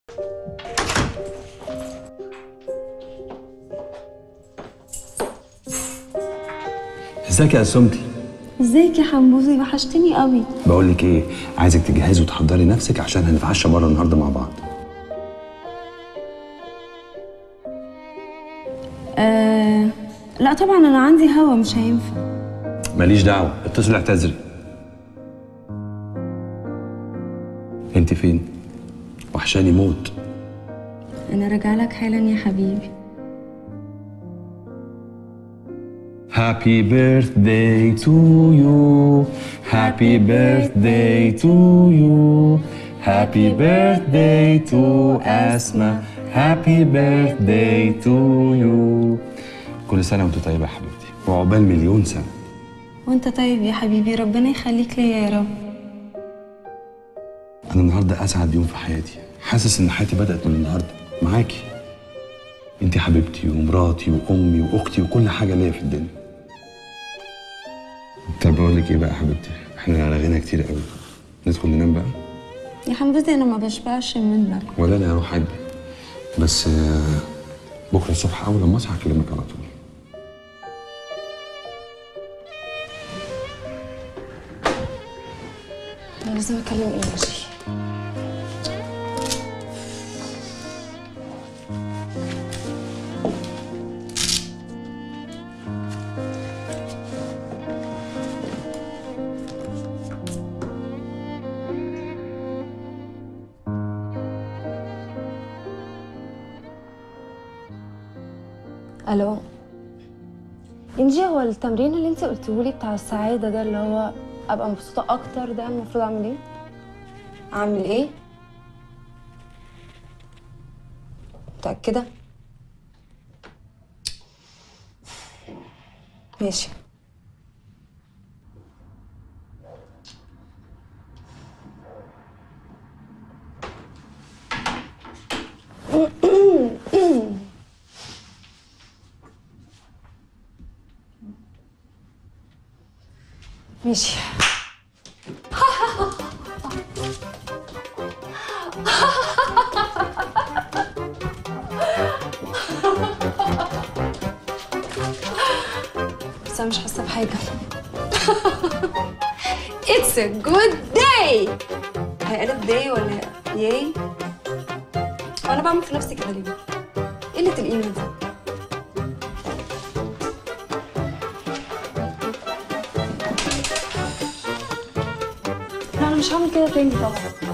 ازيك يا سمتي ازيك يا حمبوزي وحشتني قوي بقول لك ايه عايزك تجهزي وتحضري نفسك عشان هنتعشى بره النهارده مع بعض آه لا طبعا انا عندي هوا مش هينفع ماليش دعوه اتصل اعتذري انت فين وحشاني موت انا راجعه لك حالا يا حبيبي Happy birthday to you Happy birthday to you Happy birthday to Asma Happy birthday to you كل سنة وانت طيبة يا حبيبتي وعقبال مليون سنة وانت طيب يا حبيبي ربنا يخليك ليا يا رب أنا النهاردة أسعد يوم في حياتي حاسس إن حياتي بدأت من النهاردة معاكي انت حبيبتي ومراتي وأمي وأختي وكل حاجة ليا في الدنيا طب بقول لك إيه بقى يا حبيبتي إحنا رغينا كتير قوي ندخل ننام بقى يا حمبوزي انا ما بشبعش منك ولا أنا هروح عادي بس آه، بكرة الصبح أول لما أصحى أكلمك على طول انا لازم اكلم انرجي الو انجي هو التمرين اللي انت قلته لي بتاع السعاده ده اللي هو ابقى مبسوطه اكتر ده المفروض اعمل ايه اعمل ايه متاكده ماشي ماشي بس انا مش حاسه بحاجه It's a good day هي قالت day ولا ياي وانا بعمل في نفسي كده ليه قلة القيمة دي لا انا مش هعمل كده تاني طبعا